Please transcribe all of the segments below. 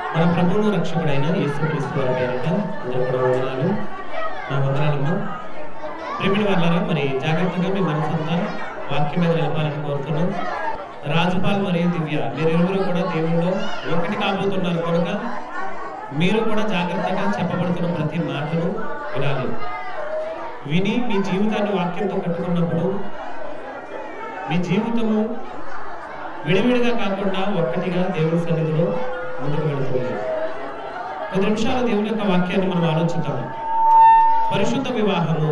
మన ప్రభువును రక్షకుడైన యేసుక్రీస్తు వారి పేరిట అందరూ కూడా వందనాలు నా వందనాలమ్మా ప్రేమిడి వాళ్ళారా మరి జాగ్రత్తగా మీ మనసంతా వాక్యం మీద నిలపాలని కోరుతున్నాం రాజపాల్ మరియు దివ్య మీరిరువురు కూడా దేవుళ్ళు ఒకటి కాబోతున్నారు కనుక మీరు కూడా జాగ్రత్తగా చెప్పబడుతున్న ప్రతి మాటను వినాలి విని మీ జీవితాన్ని వాక్యంతో కట్టుకున్నప్పుడు మీ జీవితము విడివిడిగా కాకుండా ఒక్కటిగా దేవుని సన్నిధిలో ముందుకు వెళుతుంది కొద్ది నిమిషాలు దేవుని యొక్క వాక్యాన్ని మనం ఆలోచిద్దాం పరిశుద్ధ వివాహము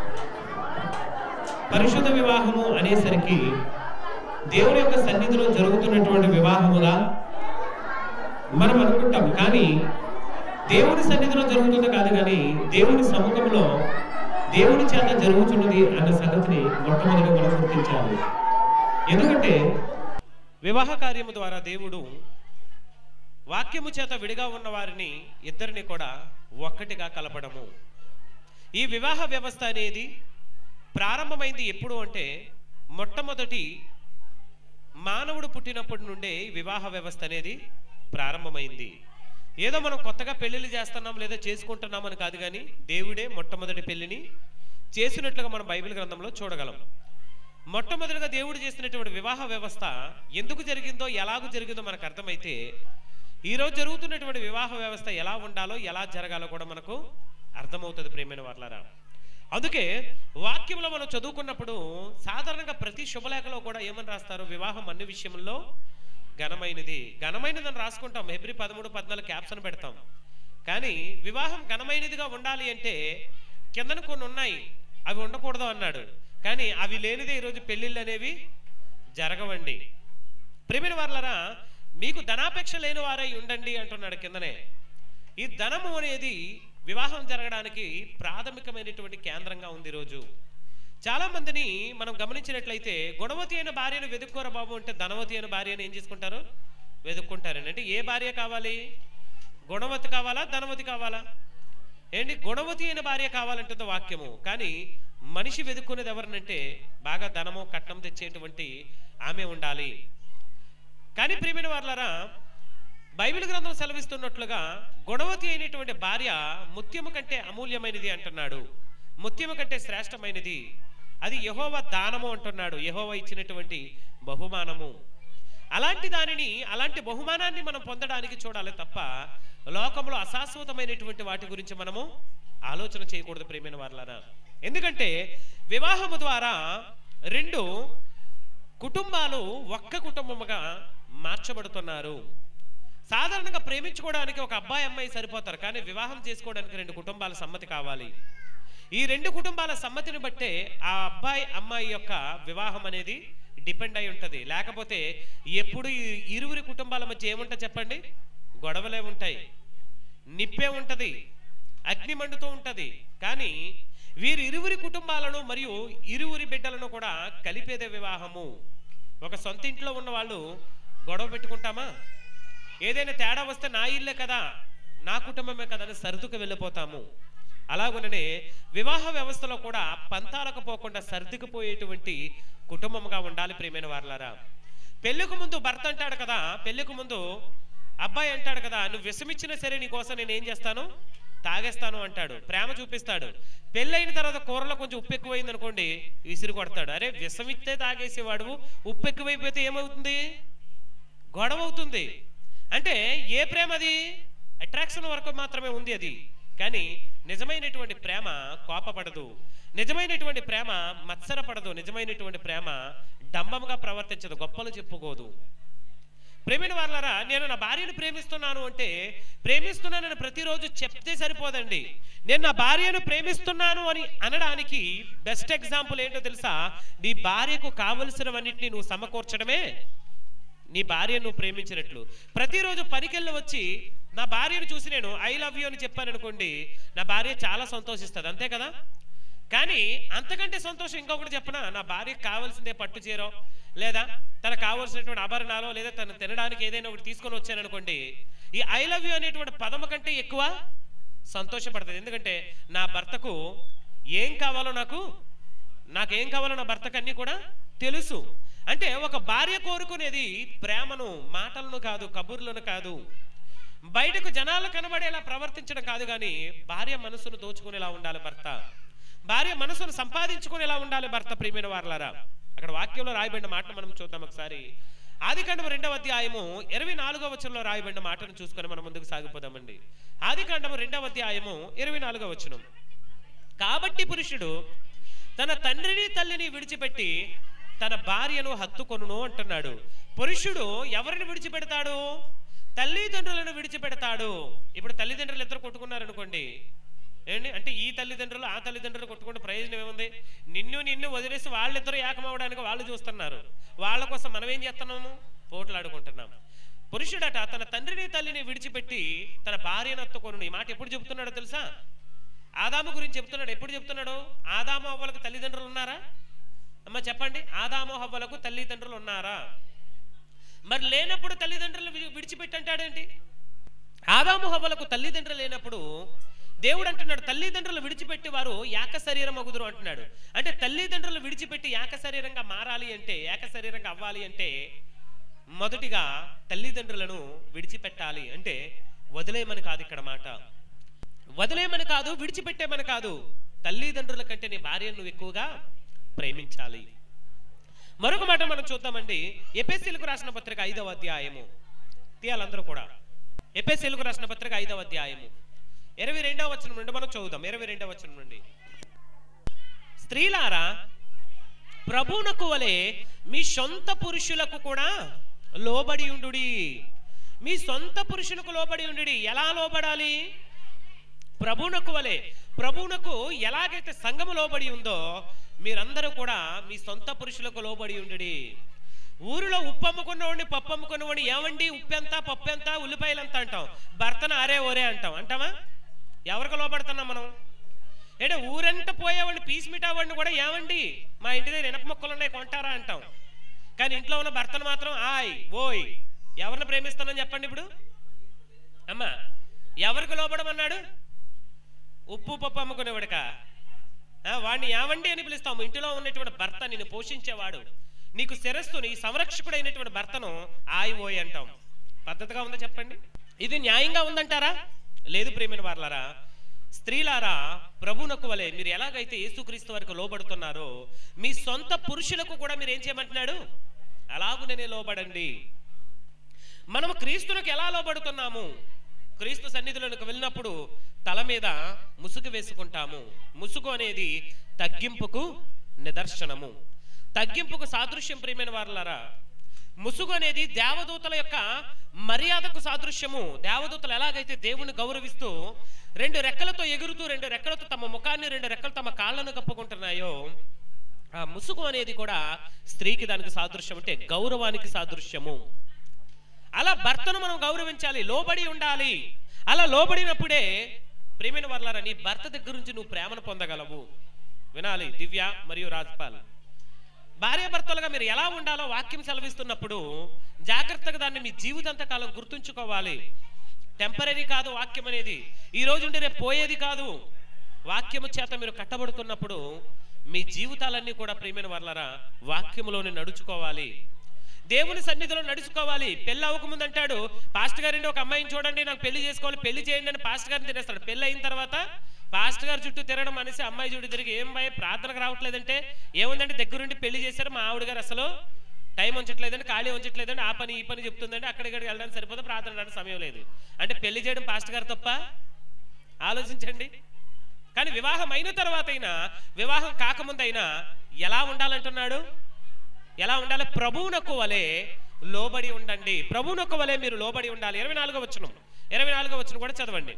పరిశుద్ధ వివాహము అనేసరికి దేవుని యొక్క సన్నిధిలో జరుగుతున్నటువంటి వివాహముగా మనం అనుకుంటాం కానీ దేవుని సన్నిధిలో జరుగుతుంది కాదు కానీ దేవుని సముఖంలో దేవుని చేత జరుగుతున్నది అన్న సంగతిని మొట్టమొదటి మనం గుర్తించాలి ఎందుకంటే వివాహ కార్యము ద్వారా దేవుడు వాక్యము చేత విడిగా ఉన్న వారిని ఇద్దరిని కూడా ఒక్కటిగా కలపడము ఈ వివాహ వ్యవస్థ అనేది ప్రారంభమైంది ఎప్పుడు అంటే మొట్టమొదటి మానవుడు పుట్టినప్పటి నుండే ఈ వివాహ వ్యవస్థ అనేది ప్రారంభమైంది ఏదో మనం కొత్తగా పెళ్లిళ్ళు చేస్తున్నాం లేదా చేసుకుంటున్నాం అని కాదు కానీ దేవుడే మొట్టమొదటి పెళ్లిని చేసినట్లుగా మనం బైబిల్ గ్రంథంలో చూడగలం మొట్టమొదటిగా దేవుడు చేసినటువంటి వివాహ వ్యవస్థ ఎందుకు జరిగిందో ఎలాగూ జరిగిందో మనకు అర్థమైతే ఈరోజు జరుగుతున్నటువంటి వివాహ వ్యవస్థ ఎలా ఉండాలో ఎలా జరగాలో కూడా మనకు అర్థమవుతుంది ప్రేమైన వాళ్ళారా అందుకే వాక్యంలో మనం చదువుకున్నప్పుడు సాధారణంగా ప్రతి శుభలేఖలో కూడా ఏమని రాస్తారు వివాహం అన్ని విషయంలో ఘనమైనది ఘనమైనదని రాసుకుంటాం హెబ్రి పదమూడు పద్నాలుగు క్యాప్షన్ పెడతాం కానీ వివాహం ఘనమైనదిగా ఉండాలి అంటే కిందన కొన్ని ఉన్నాయి అవి ఉండకూడదు అన్నాడు కానీ అవి లేనిదే ఈరోజు పెళ్ళిళ్ళు అనేవి జరగవండి ప్రేమిన వాళ్ళరా మీకు ధనాపేక్ష లేని వారై ఉండండి అంటున్నాడు కిందనే ఈ ధనము అనేది వివాహం జరగడానికి ప్రాథమికమైనటువంటి కేంద్రంగా ఉంది ఈరోజు చాలా మందిని మనం గమనించినట్లయితే గుణవతి అయిన భార్యను వెతుక్కోరా బాబు అంటే ధనవతి అయిన భార్యను ఏం చేసుకుంటారు వెతుక్కుంటారని అంటే ఏ భార్య కావాలి గుణవతి కావాలా ధనవతి కావాలా ఏంటి గుణవతి అయిన భార్య కావాలంటుంది వాక్యము కానీ మనిషి వెతుక్కునేది ఎవరినంటే బాగా ధనము కట్నం తెచ్చేటువంటి ఆమె ఉండాలి కానీ ప్రియమైన వాళ్ళరా బైబిల్ గ్రంథం సెలవిస్తున్నట్లుగా గుణవతి అయినటువంటి భార్య ముత్యము కంటే అమూల్యమైనది అంటున్నాడు ముత్యము కంటే శ్రేష్టమైనది అది యహోవ దానము అంటున్నాడు యహోవ ఇచ్చినటువంటి బహుమానము అలాంటి దానిని అలాంటి బహుమానాన్ని మనం పొందడానికి చూడాలి తప్ప లోకంలో అశాశ్వతమైనటువంటి వాటి గురించి మనము ఆలోచన చేయకూడదు ప్రేమైన వాళ్ళరా ఎందుకంటే వివాహము ద్వారా రెండు కుటుంబాలు ఒక్క కుటుంబముగా మార్చబడుతున్నారు సాధారణంగా ప్రేమించుకోవడానికి ఒక అబ్బాయి అమ్మాయి సరిపోతారు కానీ వివాహం చేసుకోవడానికి రెండు కుటుంబాల సమ్మతి కావాలి ఈ రెండు కుటుంబాల సమ్మతిని బట్టే ఆ అబ్బాయి అమ్మాయి యొక్క వివాహం అనేది డిపెండ్ అయి ఉంటుంది లేకపోతే ఎప్పుడు ఈ ఇరువురి కుటుంబాల మధ్య ఏముంటుంది చెప్పండి గొడవలే ఉంటాయి నిప్పే ఉంటది అగ్ని మండుతూ ఉంటది కానీ వీరి ఇరువురి కుటుంబాలను మరియు ఇరువురి బిడ్డలను కూడా కలిపేదే వివాహము ఒక సొంత ఇంట్లో ఉన్న వాళ్ళు గొడవ పెట్టుకుంటామా ఏదైనా తేడా వస్తే నా ఇల్లే కదా నా కుటుంబమే కదా అని సర్దుకు వెళ్ళిపోతాము అలాగుననే వివాహ వ్యవస్థలో కూడా పంతాలకు పోకుండా సర్దుకుపోయేటువంటి కుటుంబంగా ఉండాలి ప్రియమైన వారలారా పెళ్లికి ముందు భర్త అంటాడు కదా పెళ్లికి ముందు అబ్బాయి అంటాడు కదా నువ్వు విషమిచ్చినా సరే నీకోసం నేను ఏం చేస్తాను తాగేస్తాను అంటాడు ప్రేమ చూపిస్తాడు పెళ్ళైన తర్వాత కూరలో కొంచెం ఉప్పు ఎక్కువైంది అనుకోండి విసిరి కొడతాడు అరే విషమిస్తే తాగేసేవాడు ఉప్పు ఎక్కువైపోతే ఏమవుతుంది గొడవ అవుతుంది అంటే ఏ ప్రేమ అది అట్రాక్షన్ వరకు మాత్రమే ఉంది అది కానీ నిజమైనటువంటి ప్రేమ కోపపడదు నిజమైనటువంటి ప్రేమ మత్సరపడదు నిజమైనటువంటి ప్రేమ డంబముగా ప్రవర్తించదు గొప్పలు చెప్పుకోదు ప్రేమిన వాళ్ళరా నేను నా భార్యను ప్రేమిస్తున్నాను అంటే ప్రేమిస్తున్నానని ప్రతిరోజు చెప్తే సరిపోదండి నేను నా భార్యను ప్రేమిస్తున్నాను అని అనడానికి బెస్ట్ ఎగ్జాంపుల్ ఏంటో తెలుసా నీ భార్యకు కావలసినవన్నిటిని నువ్వు సమకూర్చడమే నీ భార్యను నువ్వు ప్రేమించినట్లు ప్రతిరోజు పనికెళ్ళి వచ్చి నా భార్యను చూసి నేను ఐ లవ్ యూ అని చెప్పాను అనుకోండి నా భార్య చాలా సంతోషిస్తుంది అంతే కదా కానీ అంతకంటే సంతోషం ఇంకొకటి చెప్పనా నా భార్యకు కావాల్సిందే పట్టు చీరో లేదా తనకు కావాల్సినటువంటి ఆభరణాలు లేదా తను తినడానికి ఏదైనా ఒకటి తీసుకొని వచ్చాను అనుకోండి ఈ ఐ లవ్ యూ అనేటువంటి పదము కంటే ఎక్కువ సంతోషపడుతుంది ఎందుకంటే నా భర్తకు ఏం కావాలో నాకు నాకేం కావాలో నా భర్తకు అన్నీ కూడా తెలుసు అంటే ఒక భార్య కోరుకునేది ప్రేమను మాటలను కాదు కబుర్లను కాదు బయటకు జనాలు కనబడేలా ప్రవర్తించడం కాదు కానీ భార్య మనసును దోచుకునేలా ఉండాలి భర్త భార్య మనసును సంపాదించుకునేలా ఉండాలి భర్త ప్రియమైన వారలారా అక్కడ వాక్యంలో రాయబడిన మాట మనం చూద్దాం ఒకసారి ఆది కాండం రెండవ అధ్యాయము ఇరవై నాలుగవ వచనంలో రాయబడిన మాటను చూసుకొని మనం ముందుకు సాగిపోదామండి ఆది కాండము రెండవ అధ్యాయము ఇరవై నాలుగవ వచనం కాబట్టి పురుషుడు తన తండ్రిని తల్లిని విడిచిపెట్టి తన భార్యను హత్తుకొనును అంటున్నాడు పురుషుడు ఎవరిని విడిచిపెడతాడు తల్లిదండ్రులను విడిచిపెడతాడు ఇప్పుడు తల్లిదండ్రులు ఇద్దరు కొట్టుకున్నారు అనుకోండి ఏంటి అంటే ఈ తల్లిదండ్రులు ఆ తల్లిదండ్రులు కొట్టుకుంటే ప్రయోజనం ఏముంది నిన్ను నిన్ను వదిలేసి వాళ్ళిద్దరూ ఏకమవడానికి వాళ్ళు చూస్తున్నారు వాళ్ళ కోసం మనం ఏం చేస్తున్నాము పోట్లాడుకుంటున్నాము పురుషుడట తన తండ్రిని తల్లిని విడిచిపెట్టి తన భార్యను హత్తుకొను ఈ మాట ఎప్పుడు చెబుతున్నాడో తెలుసా ఆదాము గురించి చెప్తున్నాడు ఎప్పుడు చెప్తున్నాడు ఆదాము హవ్వలకు తల్లిదండ్రులు ఉన్నారా అమ్మ చెప్పండి ఆదాము హవ్వలకు తల్లిదండ్రులు ఉన్నారా మరి లేనప్పుడు తల్లిదండ్రులు విడి- విడిచిపెట్టి అంటాడేంటి ఆదాము హవ్వలకు తల్లిదండ్రులు లేనప్పుడు దేవుడు అంటున్నాడు తల్లిదండ్రులు విడిచిపెట్టి వారు ఏక శరీరం అగుదురు అంటున్నాడు అంటే తల్లిదండ్రులు విడిచిపెట్టి ఏక శరీరంగా మారాలి అంటే ఏక శరీరంగా అవ్వాలి అంటే మొదటిగా తల్లిదండ్రులను విడిచిపెట్టాలి అంటే వదిలేయమని కాదు ఇక్కడ మాట వదిలేయమని కాదు విడిచిపెట్టేమని కాదు తల్లిదండ్రుల కంటే నీ భార్యను నువ్వు ఎక్కువగా ప్రేమించాలి మరొక మాట మనం చూద్దామండి ఎపిఎస్సీలకు రాసిన పత్రిక ఐదవ అధ్యాయము తీయాలందరూ కూడా ఎపిఎస్సీలకు రాసిన పత్రిక ఐదవ అధ్యాయము ఇరవై రెండవ వచనం నుండి మనం చదువుదాం ఇరవై రెండవ వచనం నుండి స్త్రీలారా ప్రభువునకు వలె మీ సొంత పురుషులకు కూడా లోబడి ఉండుడి మీ సొంత పురుషులకు లోబడి ఉండుడి ఎలా లోబడాలి ప్రభువునకు వలె ప్రభువునకు ఎలాగైతే సంఘము లోబడి ఉందో మీరందరూ కూడా మీ సొంత పురుషులకు లోబడి ఉండుడి ఊరిలో ఉప్పు అమ్ముకున్నవాడిని పప్పు అమ్ముకున్నవాడిని ఏమండి ఉప్పు ఎంత పప్పు ఎంత ఉల్లిపాయలు ఎంత అంటాం భర్తను అరే ఒరే అంటాం అంటామా ఎవరికి లోబడుతున్నాం మనం అంటే ఊరంట పోయేవాడిని పీస్ మిఠావాడిని కూడా ఏమండి మా ఇంటి దగ్గర ఇనప మొక్కలు ఉన్నాయి కొంటారా అంటాం కానీ ఇంట్లో ఉన్న భర్తను మాత్రం ఆయ్ ఓయ్ ఎవరిని ప్రేమిస్తానని చెప్పండి ఇప్పుడు అమ్మా ఎవరికి లోబడమన్నాడు ఉప్పు పప్పు అమ్ముకునేవాడుక ఆ, వాడిని ఏమండి అని పిలుస్తాము ఇంటిలో ఉన్నటువంటి భర్త నిన్ను పోషించేవాడు నీకు శిరస్సు నీ సంరక్షకుడైనటువంటి భర్తను ఆయి ఓయ్ అంటాం పద్ధతిగా ఉందా చెప్పండి ఇది న్యాయంగా ఉందంటారా లేదు ప్రేమిన వార్లారా స్త్రీలారా ప్రభునకు వలె మీరు ఎలాగైతే యేసుక్రీస్తు వరకు లోబడుతున్నారో మీ సొంత పురుషులకు కూడా మీరు ఏం చేయమంటున్నాడు అలాగునే లోబడండి మనము క్రీస్తునికి ఎలా లోబడుతున్నాము క్రీస్తు సన్నిధిలోనికి వెళ్ళినప్పుడు తల మీద ముసుగు వేసుకుంటాము ముసుగు అనేది తగ్గింపుకు నిదర్శనము తగ్గింపుకు సాదృశ్యం ప్రియమైన వారులారా ముసుగు అనేది దేవదూతల యొక్క మర్యాదకు సాదృశ్యము దేవదూతలు ఎలాగైతే దేవుని గౌరవిస్తూ రెండు రెక్కలతో ఎగురుతూ రెండు రెక్కలతో తమ ముఖాన్ని రెండు రెక్కలు తమ కాళ్ళను కప్పుకుంటున్నాయో ఆ ముసుగు అనేది కూడా స్త్రీకి దానికి సాదృశ్యం అంటే గౌరవానికి సాదృశ్యము అలా భర్తను మనం గౌరవించాలి లోబడి ఉండాలి అలా లోబడినప్పుడే ప్రేమైన వర్లారా నీ భర్త దగ్గర నుంచి నువ్వు ప్రేమను పొందగలవు వినాలి దివ్య మరియు రాజ్పాల్ భార్యాభర్తలుగా మీరు ఎలా ఉండాలో వాక్యం సెలవిస్తున్నప్పుడు జాగ్రత్తగా దాన్ని మీ జీవితాంత కాలం గుర్తుంచుకోవాలి టెంపరీ కాదు వాక్యం అనేది ఈ రోజు ఉండి రేపు పోయేది కాదు వాక్యము చేత మీరు కట్టబడుతున్నప్పుడు మీ జీవితాలన్నీ కూడా ప్రియమైన వాళ్ళరా వాక్యములోనే నడుచుకోవాలి దేవుని సన్నిధిలో నడుచుకోవాలి పెళ్ళి అవ్వకముందు అంటాడు పాస్టర్ గారండి ఒక అమ్మాయిని చూడండి నాకు పెళ్లి చేసుకోవాలి పెళ్లి చేయండి అని పాస్టర్ గారిని తినేస్తాడు పెళ్లి అయిన తర్వాత పాస్టర్ గారు చుట్టూ తిరగడం అనేసి అమ్మాయి చుట్టూ తిరిగి ఏం భయ ప్రార్థనకు రావట్లేదంటే ఏముందంటే దగ్గరుండి పెళ్లి చేశారు మా ఆవిడ గారు అసలు టైం ఉంచట్లేదండి ఖాళీ ఉంచట్లేదండి ఆ పని ఈ పని చెప్తుందండి అక్కడిక్కడికి వెళ్ళడానికి సరిపోతే ప్రార్థన చేయడానికి సమయం లేదు అంటే పెళ్లి చేయడం పాస్టర్ గారు తప్ప ఆలోచించండి కానీ వివాహం అయిన తర్వాత అయినా వివాహం కాకముందైనా ఎలా ఉండాలంటున్నాడు ఎలా ఉండాలి ప్రభువునకు వలె లోబడి ఉండండి ప్రభువునకు వలె మీరు లోబడి ఉండాలి ఇరవై నాలుగో వచ్చును ఇరవై నాలుగో వచ్చును కూడా చదవండి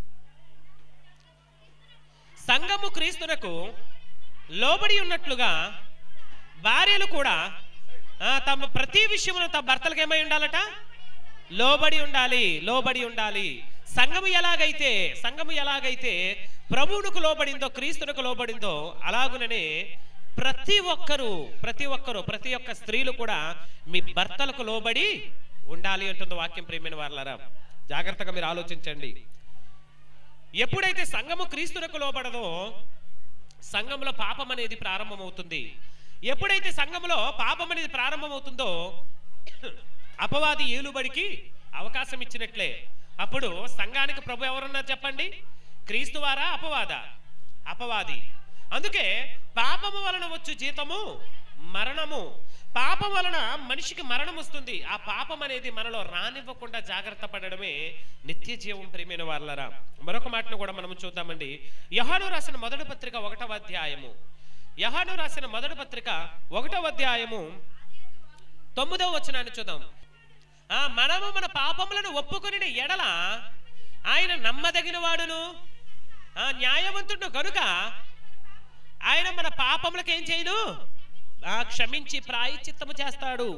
సంఘము క్రీస్తునకు లోబడి ఉన్నట్లుగా భార్యలు కూడా ఆ, తమ ప్రతి విషయమును తమ భర్తలకు ఏమై ఉండాలట లోబడి ఉండాలి లోబడి ఉండాలి సంఘము ఎలాగైతే సంఘము ఎలాగైతే ప్రభువునకు లోబడిందో క్రీస్తునకు లోబడిందో అలాగుననే ప్రతి ఒక్కరూ ప్రతి ఒక్కరూ ప్రతి ఒక్క స్త్రీలు కూడా మీ భర్తలకు లోబడి ఉండాలి అంటుంది వాక్యం ప్రేమైన వాళ్ళరా జాగ్రత్తగా మీరు ఆలోచించండి ఎప్పుడైతే సంఘము క్రీస్తునకు లోబడదో సంఘంలో పాపం అనేది ప్రారంభమవుతుంది ఎప్పుడైతే సంఘంలో పాపం అనేది ప్రారంభమవుతుందో అపవాది ఏలుబడికి అవకాశం ఇచ్చినట్లే అప్పుడు సంఘానికి ప్రభు ఎవరున్నారు చెప్పండి క్రీస్తు వారా అపవాద అపవాది అందుకే పాపము వలన వచ్చు జీతము మరణము పాపం వలన మనిషికి మరణం వస్తుంది ఆ పాపం అనేది మనలో రానివ్వకుండా జాగ్రత్త పడడమే నిత్య జీవం ప్రేమైన వాళ్ళరా మరొక మాటను కూడా మనం చూద్దామండి యహాను రాసిన మొదటి పత్రిక ఒకటవ అధ్యాయము యహాను రాసిన మొదటి పత్రిక ఒకటవ అధ్యాయము తొమ్మిదవ వచనాన్ని చూద్దాం ఆ మనము మన పాపములను ఒప్పుకొని ఎడల ఆయన నమ్మదగిన వాడును ఆ న్యాయవంతుడు కనుక ఆయన మన పాపములకు ఏం చేయను ఆ క్షమించి ప్రాయచిత్తము చేస్తాడు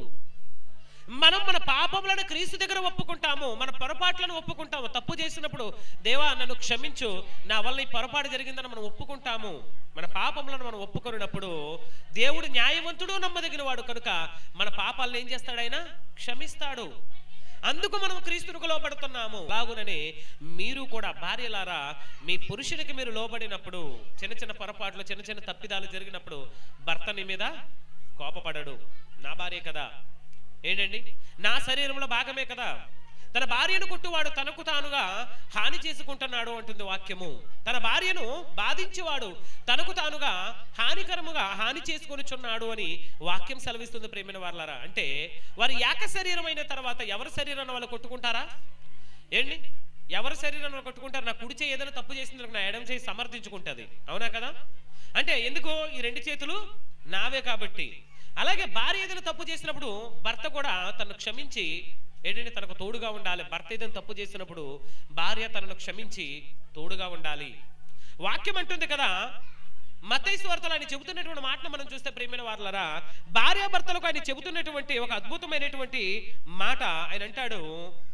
మనం మన పాపములను క్రీస్తు దగ్గర ఒప్పుకుంటాము మన పొరపాట్లను ఒప్పుకుంటాము తప్పు చేసినప్పుడు దేవా నన్ను క్షమించు నా వల్ల ఈ పొరపాటు జరిగిందని మనం ఒప్పుకుంటాము మన పాపములను మనం ఒప్పుకొనినప్పుడు దేవుడు న్యాయవంతుడు నమ్మదగిన వాడు కనుక మన పాపాలను ఏం చేస్తాడు ఆయన క్షమిస్తాడు అందుకు మనం క్రీస్తునికి లోబడుతున్నాము లాగునని మీరు కూడా భార్యలారా మీ పురుషునికి మీరు లోబడినప్పుడు చిన్న చిన్న పొరపాట్లు చిన్న చిన్న తప్పిదాలు జరిగినప్పుడు భర్త నీ మీద కోపపడడు నా భార్య కదా ఏంటండి నా శరీరంలో భాగమే కదా తన భార్యను కొట్టువాడు తనకు తానుగా హాని చేసుకుంటున్నాడు అంటుంది వాక్యము తన భార్యను బాధించేవాడు తనకు తానుగా హానికరముగా హాని చేసుకొనిచున్నాడు అని వాక్యం సెలవిస్తుంది ప్రేమిన వాళ్ళరా అంటే వారి ఏక శరీరం అయిన తర్వాత ఎవరి శరీరాన్ని వాళ్ళు కొట్టుకుంటారా ఏంటి ఎవరి శరీరాన్ని కొట్టుకుంటారు నా కుడి చేయి ఏదైనా తప్పు చేసింది నా ఎడమ చేయి సమర్థించుకుంటుంది అవునా కదా అంటే ఎందుకు ఈ రెండు చేతులు నావే కాబట్టి అలాగే భార్య ఏదైనా తప్పు చేసినప్పుడు భర్త కూడా తను క్షమించి ఏంటంటే తనకు తోడుగా ఉండాలి భర్త ఏదైనా తప్పు చేసినప్పుడు భార్య తనను క్షమించి తోడుగా ఉండాలి వాక్యం అంటుంది కదా మతైశ్వర్తలు ఆయన చెబుతున్నటువంటి మాటను మనం చూస్తే ప్రేమైన వారులరా భార్యాభర్తలకు ఆయన చెబుతున్నటువంటి ఒక అద్భుతమైనటువంటి మాట ఆయన అంటాడు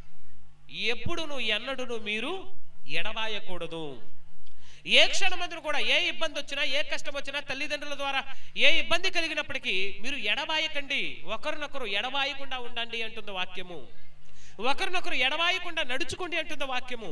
ఎప్పుడును ఎన్నడును మీరు ఎడబాయకూడదు ఏ క్షణమందును కూడా ఏ ఇబ్బంది వచ్చినా ఏ కష్టం వచ్చినా తల్లిదండ్రుల ద్వారా ఏ ఇబ్బంది కలిగినప్పటికీ మీరు ఎడబాయకండి ఒకరినొకరు ఎడబాయకుండా ఉండండి అంటుంది వాక్యము ఒకరినొకరు ఎడబాయకుండా నడుచుకోండి అంటుంది వాక్యము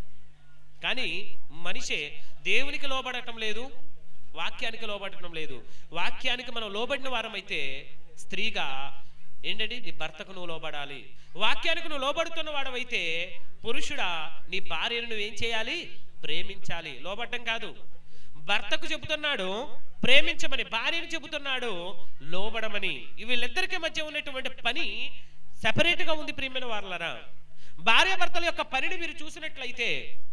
కానీ మనిషే దేవునికి లోబడటం లేదు వాక్యానికి లోబడటం లేదు వాక్యానికి మనం లోబడిన వారమైతే స్త్రీగా ఏంటండి నీ భర్తకు నువ్వు లోబడాలి వాక్యానికి నువ్వు లోబడుతున్న వాడవైతే పురుషుడా నీ భార్యను నువ్వేం చేయాలి ప్రేమించాలి లోబడ్డం కాదు భర్తకు చెబుతున్నాడు ప్రేమించమని భార్యను చెబుతున్నాడు లోబడమని వీళ్ళిద్దరికి మధ్య ఉన్నటువంటి పని separate గా ఉంది ప్రియమైన వారలరా భార్య భర్తల యొక్క పనిని మీరు చూసినట్లయితే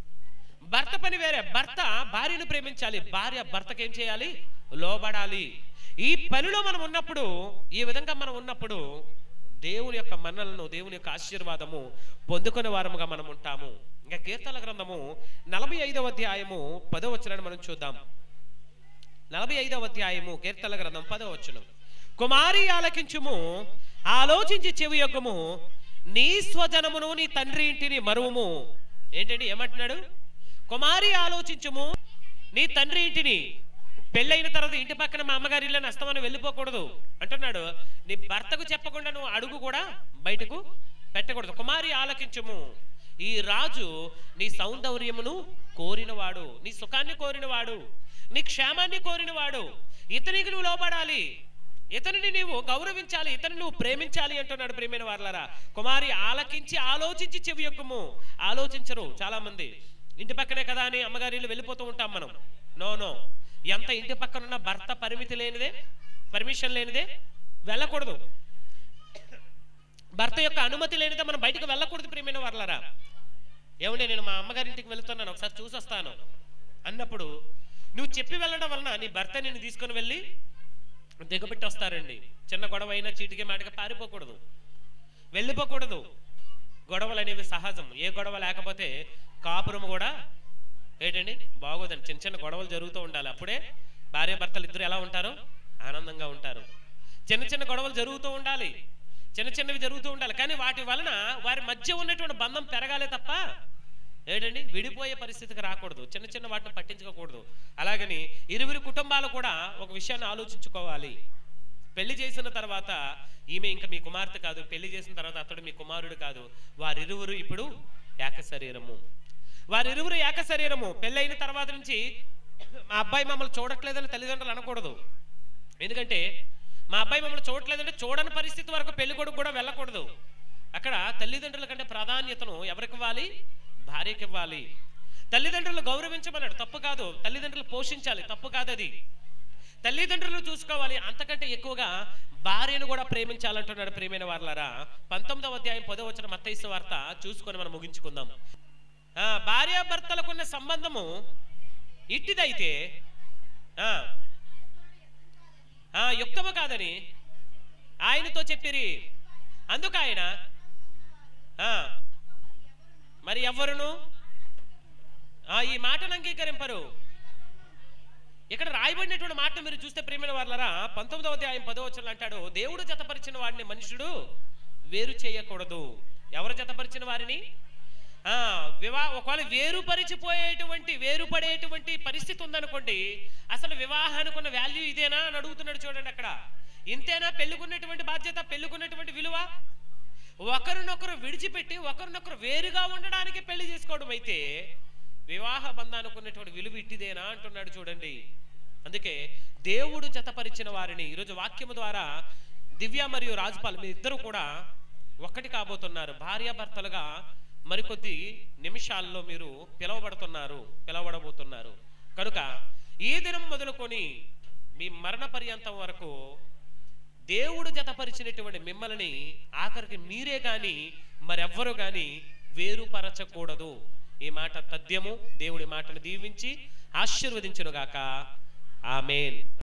భర్త పని వేరే భర్త భార్యను ప్రేమించాలి భార్య భర్తకి ఏం చేయాలి లోబడాలి ఈ పనిలో మనం ఉన్నప్పుడు ఈ విధంగా మనం ఉన్నప్పుడు దేవుని యొక్క మన్నలను దేవుని యొక్క ఆశీర్వాదము పొందుకునే వారముగా మనం ఉంటాము ఇంకా కీర్తన గ్రంథము నలభై ఐదవ అధ్యాయము పదో వచనాన్ని మనం చూద్దాం నలభై ఐదవ అధ్యాయము కీర్తన గ్రంథం పదో వచనం కుమారి ఆలకించుము ఆలోచించి చెవి యొక్కము నీ స్వజనమును నీ తండ్రి ఇంటిని మరువుము ఏంటండి ఏమంటున్నాడు కుమారి ఆలోచించుము నీ తండ్రి ఇంటిని పెళ్ళైన తర్వాత ఇంటి పక్కన మా అమ్మగారి ఇల్లు నష్టమని వెళ్ళిపోకూడదు అంటున్నాడు నీ భర్తకు చెప్పకుండా నువ్వు అడుగు కూడా బయటకు పెట్టకూడదు కుమారి ఆలకించుము ఈ రాజు నీ సౌందర్యమును కోరినవాడు నీ సుఖాన్ని కోరినవాడు నీ క్షేమాన్ని కోరినవాడు ఇతనికి నువ్వు లోబడాలి ఇతనిని నీవు గౌరవించాలి ఇతని నువ్వు ప్రేమించాలి అంటున్నాడు ప్రేమైన వారలారా కుమారి ఆలకించి ఆలోచించి చెవి యొక్కము ఆలోచించరు చాలా మంది ఇంటి పక్కనే కదా అని అమ్మగారి ఇల్లు వెళ్ళిపోతూ ఉంటాం మనం నో నో ఎంత ఇంటి పక్కన ఉన్న భర్త పరిమితి లేనిదే పర్మిషన్ లేనిదే వెళ్ళకూడదు భర్త యొక్క అనుమతి లేనిదే మనం బయటకు వెళ్ళకూడదు ప్రియమైన వాళ్ళరా ఏమండి నేను మా అమ్మగారి ఇంటికి వెళ్తున్నాను ఒకసారి చూసి వస్తాను అన్నప్పుడు నువ్వు చెప్పి వెళ్ళడం వలన నీ భర్త నిన్ను తీసుకొని వెళ్ళి దిగబెట్టి వస్తారండి చిన్న గొడవ అయినా చీటికి మాటికి పారిపోకూడదు వెళ్ళిపోకూడదు గొడవలు అనేవి సహజం ఏ గొడవ లేకపోతే కాపురం కూడా ఏంటండి బాగోదండి చిన్న చిన్న గొడవలు జరుగుతూ ఉండాలి అప్పుడే భార్య భర్తలు ఇద్దరు ఎలా ఉంటారు ఆనందంగా ఉంటారు చిన్న చిన్న గొడవలు జరుగుతూ ఉండాలి చిన్న చిన్నవి జరుగుతూ ఉండాలి కానీ వాటి వలన వారి మధ్య ఉన్నటువంటి బంధం పెరగాలే తప్ప ఏంటండి విడిపోయే పరిస్థితికి రాకూడదు చిన్న చిన్న వాటిని పట్టించుకోకూడదు అలాగని ఇరువురి కుటుంబాలు కూడా ఒక విషయాన్ని ఆలోచించుకోవాలి పెళ్లి చేసిన తర్వాత ఈమె ఇంకా మీ కుమార్తె కాదు పెళ్లి చేసిన తర్వాత అతడు మీ కుమారుడు కాదు వారిరువురు ఇప్పుడు ఏక శరీరము వారిరువురు ఏక శరీరము పెళ్ళైన తర్వాత నుంచి మా అబ్బాయి మమ్మల్ని చూడట్లేదని తల్లిదండ్రులు అనకూడదు ఎందుకంటే మా అబ్బాయి మమ్మల్ని చూడట్లేదంటే చూడని పరిస్థితి వరకు పెళ్లి కొడుకు కూడా వెళ్ళకూడదు అక్కడ తల్లిదండ్రుల కంటే ప్రాధాన్యతను ఎవరికి ఇవ్వాలి భార్యకి ఇవ్వాలి తల్లిదండ్రులు గౌరవించమన్నాడు తప్పు కాదు తల్లిదండ్రులు పోషించాలి తప్పు కాదు అది తల్లిదండ్రులు చూసుకోవాలి అంతకంటే ఎక్కువగా భార్యను కూడా ప్రేమించాలంటున్నాడు ప్రేమైన వార్లారా పంతొమ్మిదవ అధ్యాయం పదో వచ్చిన మత్తైసు వార్త చూసుకొని మనం ముగించుకుందాం ఆ, భార్యాభర్తలకున్న సంబంధము ఇట్టిదైతే ఆ, ఆ, యుక్తము కాదని ఆయనతో చెప్పిరి అందుకు ఆయన ఆ, మరి ఎవ్వరును ఆ, ఈ మాటను అంగీకరింపరు ఇక్కడ రాయబడినటువంటి మాట మీరు చూస్తే ప్రేమైన వాళ్ళరా పంతొమ్మిదవ అధ్యాయం పదో వచనంలో అంటాడు దేవుడు జతపరిచిన వాడిని మనుషుడు వేరు చేయకూడదు ఎవరు జతపరిచిన వారిని ఆ వివా ఒకవేళ వేరుపరిచిపోయేటువంటి వేరుపడేటువంటి పరిస్థితి ఉందనుకోండి అసలు వివాహానికి ఉన్న వాల్యూ ఇదేనా అని అడుగుతున్నాడు చూడండి అక్కడ ఇంతేనా పెళ్ళికున్నటువంటి బాధ్యత పెళ్ళికున్నటువంటి విలువ ఒకరినొకరు విడిచిపెట్టి ఒకరినొకరు వేరుగా ఉండడానికి పెళ్లి చేసుకోవడం అయితే వివాహ బంధానికి ఉన్నటువంటి విలువ ఇట్టిదేనా అంటున్నాడు చూడండి అందుకే దేవుడు జతపరిచిన వారిని ఈరోజు వాక్యము ద్వారా దివ్య మరియు రాజపాల్ మీ ఇద్దరు కూడా ఒక్కటి కాబోతున్నారు భార్యాభర్తలుగా మరికొద్ది నిమిషాల్లో మీరు పిలవబడుతున్నారు పిలవబడబోతున్నారు కనుక ఈ దినం మొదలుకొని మీ మరణ పర్యంతం వరకు దేవుడు జతపరిచినటువంటి మిమ్మల్ని ఆఖరికి మీరే గాని మరెవ్వరు గాని వేరుపరచకూడదు ఈ మాట తథ్యము దేవుడి మాటను దీవించి ఆశీర్వదించునుగాక ఆమెన్